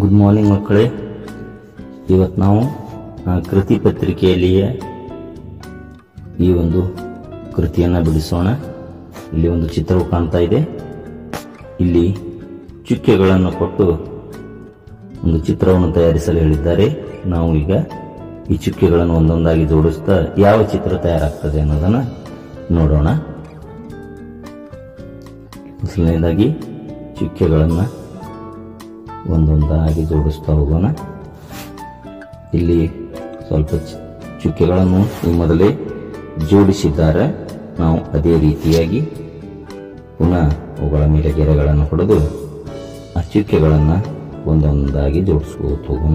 good morning ಮಕ್ಕಳೇ ಇವತ್ತು ನಾವು ಆ, ಕೃತಿ ಪತ್ರಿಕೆಯಲ್ಲಿಯೇ ಈ ಒಂದು ಕೃತಿಯನ್ನು ಬಿಡಿಸೋಣ ಇಲ್ಲಿ ಒಂದು ಚಿತ್ರವು ಕಾಣ್ತಾ ಇದೆ ಇಲ್ಲಿ ಚುಕ್ಕೆಗಳನ್ನು ಕೊಟ್ಟು ಒಂದು ಚಿತ್ರವನ್ನು ತಯಾರಿಸಲು ಹೇಳಿದ್ದಾರೆ ನಾವು ಈಗ ಈ ಚುಕ್ಕೆಗಳನ್ನು ಒಂದೊಂದಾಗಿ ಜೋಡಿಸ್ತಾ ಯಾವ ಚಿತ್ರ ತಯಾರಾಗ್ತದೆ ಅನ್ನೋದನ್ನು ನೋಡೋಣ ಮೊದಲನೇದಾಗಿ ಚುಕ್ಕೆಗಳನ್ನು ಒಂದೊಂದಾಗಿ ಜೋಡಿಸ್ತಾ ಹೋಗೋಣ ಇಲ್ಲಿ ಸ್ವಲ್ಪ ಚು- ಚುಕ್ಕೆಗಳನ್ನು ಈ ಮೊದಲೇ ಜೋಡಿಸಿದ್ದಾರೆ ನಾವು ಅದೇ ರೀತಿಯಾಗಿ ಪುನಃ ಅವುಗಳ ಮೇಲೆ ಗೆರೆಗಳನ್ನು ಹೊಡೆದು ಆ ಚುಕ್ಕೆಗಳನ್ನು ಒಂದೊಂದಾಗಿ ಜೋಡಿಸ್ಕೋತ ಹೋಗೋಣ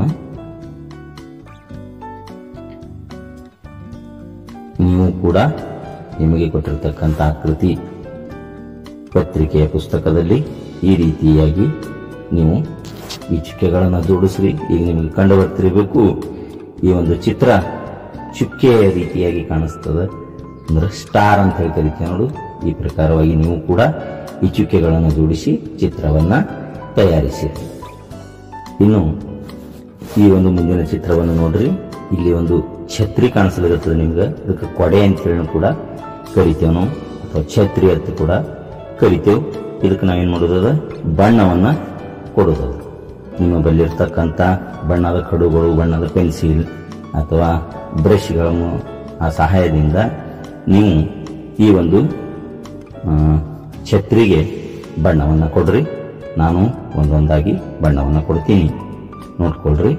ನೀವು ಕೂಡ ನಿಮಗೆ ಕೊಟ್ಟಿರ್ತಕ್ಕಂಥ ಕೃತಿ ಪತ್ರಿಕೆಯ ಪುಸ್ತಕದಲ್ಲಿ ಈ ರೀತಿಯಾಗಿ ನೀವು ಈ ಚುಕ್ಕೆಗಳನ್ನು ಜೋಡಿಸ್ರಿ ಈಗ ನಿಮಗೆ ಕಂಡು ಬರ್ತಿರಬೇಕು ಈ ಒಂದು ಚಿತ್ರ ಚುಕ್ಕೆಯ ರೀತಿಯಾಗಿ ಕಾಣಿಸ್ತದೆ ಅಂದ್ರೆ ಸ್ಟಾರ್ ಅಂತ ಹೇಳಿ ಕರಿತೀವಿ ನೋಡು ಈ ಪ್ರಕಾರವಾಗಿ ನೀವು ಕೂಡ ಈ ಚುಕ್ಕೆಗಳನ್ನು ಜೋಡಿಸಿ ಚಿತ್ರವನ್ನ ತಯಾರಿಸಿರಿ ಇನ್ನು ಈ ಒಂದು ಮುಂದಿನ ಚಿತ್ರವನ್ನು ನೋಡ್ರಿ ಇಲ್ಲಿ ಒಂದು ಛತ್ರಿ ಕಾಣಿಸ್ಲಿರುತ್ತದೆ ನಿಮ್ಗೆ ಅದಕ್ಕೆ ಕೊಡೆ ಅಂತ ಹೇಳಿ ಕೂಡ ಕರಿತೇವೆ ನಾವು ಅಥವಾ ಛತ್ರಿ ಅಂತ ಕೂಡ ಕರಿತೇವೆ ಇದಕ್ಕೆ ನಾವೇನು ಮಾಡೋದದ ಬಣ್ಣವನ್ನ ಕೊಡೋದು ನಿಮ್ಮ ಬಲ್ಲಿರ್ತಕ್ಕಂಥ ಬಣ್ಣದ ಕಡುಗಳು ಬಣ್ಣದ ಪೆನ್ಸಿಲ್ ಅಥವಾ ಬ್ರಷ್ಗಳನ್ನು ಆ ಸಹಾಯದಿಂದ ನೀವು ಈ ಒಂದು ಆ, ಛತ್ರಿಗೆ ಬಣ್ಣವನ್ನು ಕೊಡ್ರಿ ನಾನು ಒಂದೊಂದಾಗಿ ಬಣ್ಣವನ್ನು ಕೊಡ್ತೀನಿ ನೋಡ್ಕೊಳ್ರಿ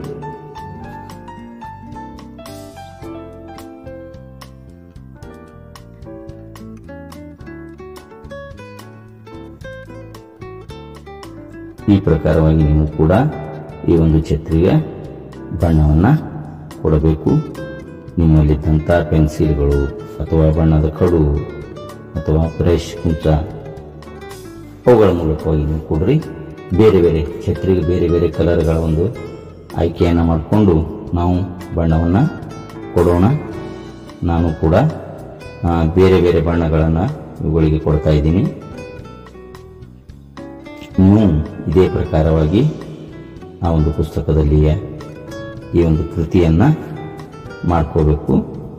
ಈ ಪ್ರಕಾರವಾಗಿ ನೀವು ಕೂಡ ಈ ಒಂದು ಛತ್ರಿಗೆ ಬಣ್ಣವನ್ನು ಕೊಡಬೇಕು ನಿಮ್ಮಲ್ಲಿದ್ದಂಥ ಪೆನ್ಸಿಲ್ಗಳು ಅಥವಾ ಬಣ್ಣದ ಕಡು ಅಥವಾ ಬ್ರಷ್ ಕುಂಚ ಅವುಗಳ ಮೂಲಕವಾಗಿ ನೀವು ಕೊಡ್ರಿ ಬೇರೆ ಬೇರೆ ಛತ್ರಿಗೆ ಬೇರೆ ಬೇರೆ ಕಲರ್ಗಳ ಒಂದು ಆಯ್ಕೆಯನ್ನು ಮಾಡಿಕೊಂಡು ನಾವು ಬಣ್ಣವನ್ನು ಕೊಡೋಣ ನಾನು ಕೂಡ ಆ, ಬೇರೆ ಬೇರೆ ಬಣ್ಣಗಳನ್ನು ಇವುಗಳಿಗೆ ಕೊಡ್ತಾ ಇದ್ದೀನಿ ನೀವು ಇದೇ ಪ್ರಕಾರವಾಗಿ ಆ ಒಂದು ಪುಸ್ತಕದಲ್ಲಿಯೇ ಈ ಒಂದು ಕೃತಿಯನ್ನು ಮಾಡ್ಕೋಬೇಕು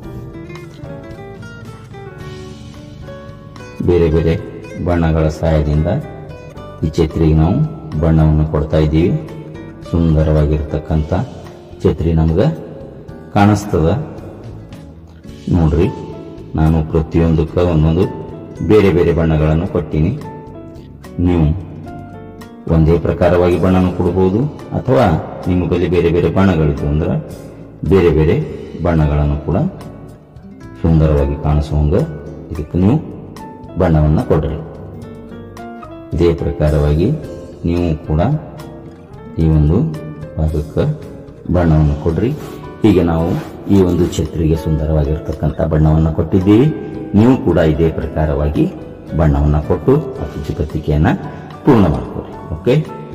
ಬೇರೆ ಬೇರೆ ಬಣ್ಣಗಳ ಸಹಾಯದಿಂದ ಈ ಛತ್ರಿಗೆ ನಾವು ಬಣ್ಣವನ್ನು ಕೊಡ್ತಾ ಇದ್ದೀವಿ ಸುಂದರವಾಗಿರ್ತಕ್ಕಂಥ ಛತ್ರಿ ನಮ್ಗೆ ಕಾಣಿಸ್ತದ ನೋಡ್ರಿ ನಾನು ಪ್ರತಿಯೊಂದಕ್ಕೆ ಒಂದೊಂದು ಬೇರೆ ಬೇರೆ ಬಣ್ಣಗಳನ್ನು ಕೊಟ್ಟೀನಿ ನೀವು ಒಂದೇ ಪ್ರಕಾರವಾಗಿ ಬಣ್ಣವನ್ನು ಕೊಡಬಹುದು ಅಥವಾ ನಿಮ್ಮ ಬಳಿ ಬೇರೆ ಬೇರೆ ಬಣ್ಣಗಳಿದ್ದು ಅಂದ್ರೆ ಬೇರೆ ಬೇರೆ ಬಣ್ಣಗಳನ್ನು ಕೂಡ ಸುಂದರವಾಗಿ ಕಾಣಿಸುವಂಗ ಇದಕ್ಕೆ ನೀವು ಬಣ್ಣವನ್ನು ಕೊಡ್ರಿ ಇದೇ ಪ್ರಕಾರವಾಗಿ ನೀವು ಕೂಡ ಈ ಒಂದು ಭಾಗಕ್ಕೆ ಬಣ್ಣವನ್ನು ಕೊಡ್ರಿ ಹೀಗೆ ನಾವು ಈ ಒಂದು ಛತ್ರಿಗೆ ಸುಂದರವಾಗಿರ್ತಕ್ಕಂಥ ಬಣ್ಣವನ್ನು ಕೊಟ್ಟಿದ್ದೀವಿ ನೀವು ಕೂಡ ಇದೇ ಪ್ರಕಾರವಾಗಿ ಬಣ್ಣವನ್ನು ಕೊಟ್ಟು ಆ ಪತ್ರಿಕೆಯನ್ನು ಪೂರ್ಣ ಮಾಡ್ಕೊಡಿ ಓಕೆ